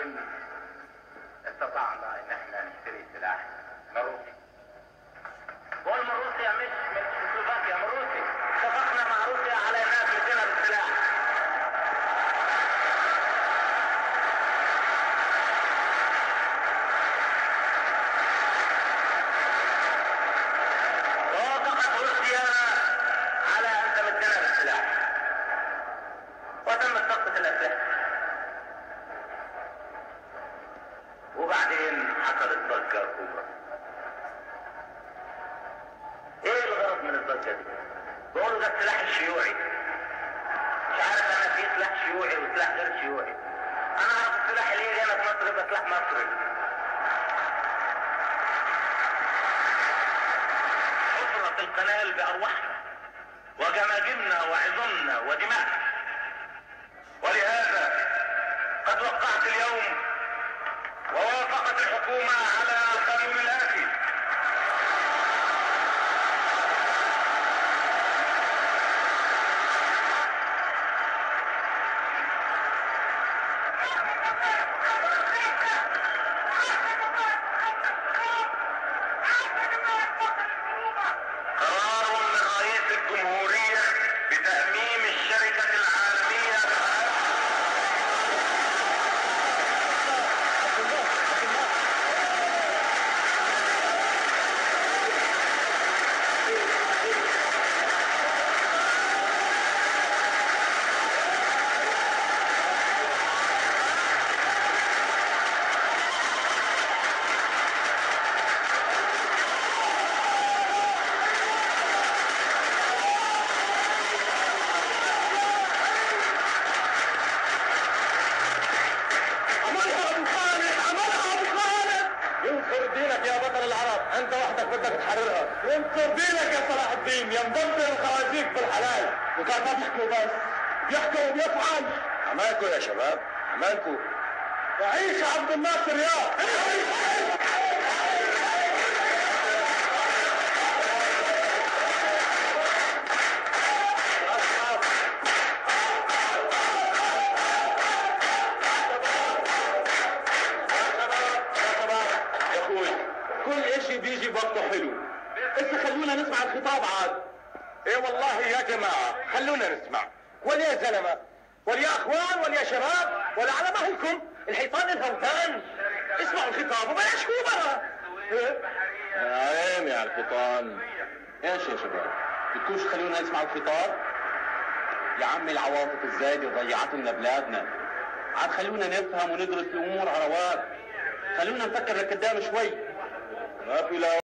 وبعدين استطعنا ان احنا نشتري سلاح من روسيا بقول من روسيا مش من سلوفاكيا من روسيا اتفقنا مع روسيا على انها تدينا بالسلاح ووافقت روسيا على ان تمدنا بالسلاح وتمت صفقة الاسلحة وبعدين حصلت ضجة كبرى ايه الغرض من الضجة دي؟ بيقولوا ده السلاح الشيوعي مش عارف انا في سلاح شيوعي وسلاح غير شيوعي انا اعرف السلاح اللي يجي هنا في مصر يبقى سلاح مصري حفرت القنال بارواحنا وجماجمنا وعظامنا ودماءنا ولهذا قد وقعت اليوم ووافقت الحكومة على القانون الآتي قرار من رئيس الجمهورية بتأميم الشركة العالمية عملها ابو خالد عملها ابو خالد ينصر دينك يا بطل العرب انت وحدك بدك تحررها ينصر دينك يا صلاح الدين يا مدبر الخوازيق بالحلال وكان ما بيحكوا بس بيحكوا وبيفعل عمالكوا يا شباب عمالكوا وعيش عبد الناصر يا يا اخوي كل اشي بيجي بوقته حلو بس خلونا نسمع الخطاب عاد ايه والله يا جماعة خلونا نسمع وليا زلمة وليا اخوان وليا شباب ولا على مهلكم الحيطان الهوتان اسمعوا الخطاب وبلاش هو برا يا عيني على الحيطان ايش يا شباب بدكوش خلونا نسمع الخطاب يا عمي العواطف الزايدة ضيعت لنا بلادنا عاد خلونا نفهم وندرس الامور على رواق خلونا نفكر لقدام شوي ما في لا